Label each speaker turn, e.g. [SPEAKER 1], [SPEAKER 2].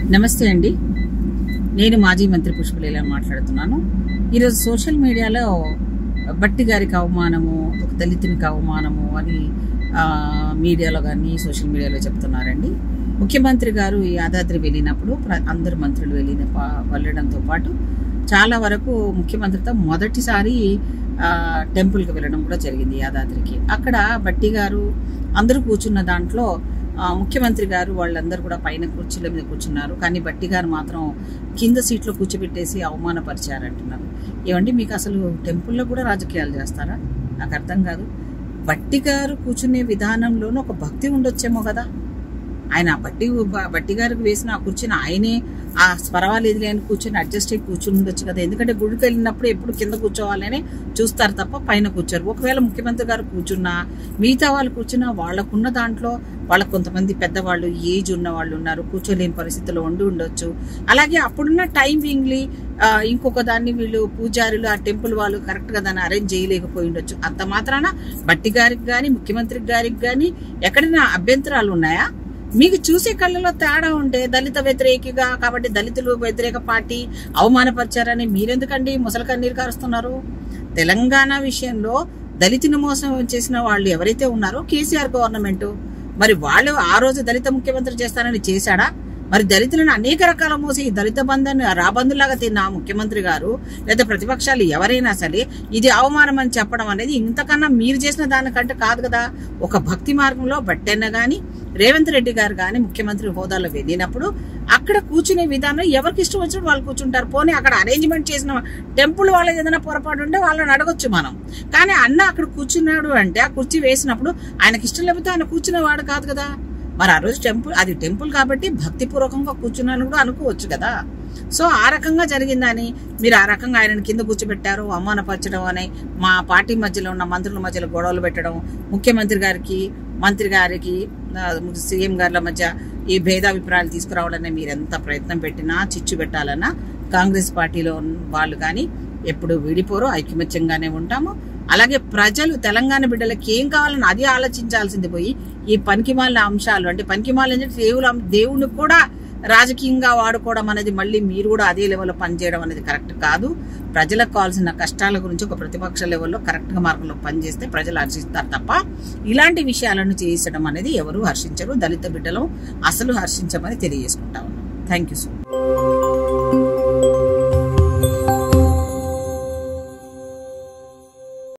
[SPEAKER 1] నమస్తే అండి నేను మాజీ మంత్రి పుష్పలీల మాట్లాడుతున్నాను ఈరోజు సోషల్ మీడియాలో బట్టి గారికి అవమానము ఒక దళితునికి అవమానము అని ఆ, మీడియాలో కానీ సోషల్ మీడియాలో చెప్తున్నారండి ముఖ్యమంత్రి గారు ఈ యాదాద్రి వెళ్ళినప్పుడు ప్ర- అందరు మంత్రులు వెళ్ళిన పా- వెళ్ళడంతో పాటు చాలా వరకు ముఖ్యమంత్రితో మొదటిసారి ఆ, టెంపుల్కి వెళ్ళడం కూడా జరిగింది యాదాద్రికి అక్కడ బట్టి గారు అందరూ కూర్చున్న దాంట్లో ఆ, ముఖ్యమంత్రి గారు వాళ్ళందరూ కూడా పైన కుర్చీల మీద కూర్చున్నారు కానీ బట్టి గారు మాత్రం కింద సీట్లో కూర్చోబెట్టేసి అవమానపరిచారంటున్నారు ఏమండి మీకు అసలు టెంపుల్లో కూడా రాజకీయాలు చేస్తారా నాకు అర్థం కాదు బట్టి గారు కూర్చునే విధానంలోనూ ఒక భక్తి ఉండొచ్చేమో కదా ఆయన ఆ బట్టి బట్టి గారికి వేసిన ఆ కూర్చుని ఆయనే ఆ పర్వాలేదులే అని కూర్చొని అడ్జస్ట్ అయ్యి కూర్చుని ఉండొచ్చు కదా ఎందుకంటే గుడికి వెళ్ళినప్పుడు ఎప్పుడు కింద కూర్చోవాలని చూస్తారు తప్ప పైన కూర్చోరు ఒకవేళ ముఖ్యమంత్రి గారు కూర్చున్నా మిగతా వాళ్ళు కూర్చున్నా వాళ్ళకున్న దాంట్లో వాళ్ళకు కొంతమంది పెద్దవాళ్ళు ఏజ్ ఉన్న వాళ్ళు ఉన్నారు కూర్చోలేని పరిస్థితుల్లో ఉండి ఉండొచ్చు అలాగే అప్పుడున్న టైమింగ్లీ ఇంకొక దాన్ని వీళ్ళు పూజారులు ఆ టెంపుల్ వాళ్ళు కరెక్ట్ గా దాన్ని అరేంజ్ చేయలేకపోయి ఉండొచ్చు అంత మాత్రాన బట్టి గారికి కానీ ముఖ్యమంత్రి గారికి కానీ ఎక్కడైనా అభ్యంతరాలు ఉన్నాయా మీకు చూసే కళ్ళలో తేడా ఉంటే దళిత వ్యతిరేకిగా కాబట్టి దళితులు వ్యతిరేక పార్టీ అవమానపరిచారని మీరెందుకండి ముసలి కన్నీరు కారుస్తున్నారు తెలంగాణ విషయంలో దళితుని మోసం చేసిన వాళ్ళు ఎవరైతే ఉన్నారో కేసీఆర్ గవర్నమెంట్ మరి వాళ్ళు ఆ రోజు దళిత ముఖ్యమంత్రి చేస్తానని చేశాడా మరి దళితులను అనేక రకాల మోసి ఈ దళిత బంధాన్ని రాబందులాగా తిన్న ఆ ముఖ్యమంత్రి గారు లేదా ప్రతిపక్షాలు ఎవరైనా సరే ఇది అవమానం అని చెప్పడం అనేది ఇంతకన్నా మీరు చేసిన దానికంటే కాదు కదా ఒక భక్తి మార్గంలో బట్టెన్న గాని రేవంత్ రెడ్డి గారు కానీ ముఖ్యమంత్రి హోదాలో వెళ్ళినప్పుడు అక్కడ కూర్చునే విధానం ఎవరికి ఇష్టం వచ్చినట్టు వాళ్ళు కూర్చుంటారు పోనీ అక్కడ అరేంజ్మెంట్ చేసిన టెంపుల్ వాళ్ళకి ఏదైనా పొరపాటు ఉంటే వాళ్ళని అడగొచ్చు మనం కానీ అన్న అక్కడ కూర్చున్నాడు అంటే ఆ కుర్చీ వేసినప్పుడు ఆయనకి ఇష్టం లేకపోతే ఆయన కూర్చునేవాడు కాదు కదా మరి ఆ రోజు టెంపుల్ అది టెంపుల్ కాబట్టి భక్తిపూర్వకంగా కూర్చున్నాను కూడా అనుకోవచ్చు కదా సో ఆ రకంగా జరిగిందని మీరు ఆ రకంగా ఆయనను కింద కూర్చోబెట్టారు అవమానపరచడం అని మా పార్టీ మధ్యలో ఉన్న మంత్రుల మధ్యలో గొడవలు పెట్టడం ముఖ్యమంత్రి గారికి మంత్రి గారికి ఆ, సీఎం గారుల మధ్య ఈ భేదాభిప్రాయాలు తీసుకురావాలని మీరు ఎంత ప్రయత్నం పెట్టినా చిచ్చు పెట్టాలన్నా కాంగ్రెస్ పార్టీలో ఉన్న వాళ్ళు కానీ ఎప్పుడు విడిపోరు ఐకమత్యంగానే ఉంటాము అలాగే ప్రజలు తెలంగాణ బిడ్డలకి ఏం కావాలని అది ఆలోచించాల్సింది పోయి ఈ పనికిమాలిన అంశాలు అంటే పనికిమాలిన అంటే దేవుల దేవుని కూడా రాజకీయంగా వాడుకోవడం అనేది మళ్ళీ మీరు కూడా అదే లెవెల్లో పనిచేయడం అనేది కరెక్ట్ కాదు ప్రజలకు కావాల్సిన కష్టాల గురించి ఒక ప్రతిపక్ష లెవెల్లో కరెక్ట్గా మార్గంలో పనిచేస్తే ప్రజలు హర్షిస్తారు తప్ప ఇలాంటి విషయాలను చేయించడం అనేది ఎవరు హర్షించరు దళిత బిడ్డలు అసలు హర్షించమని తెలియజేసుకుంటా ఉన్నాం థ్యాంక్ యూ సో మచ్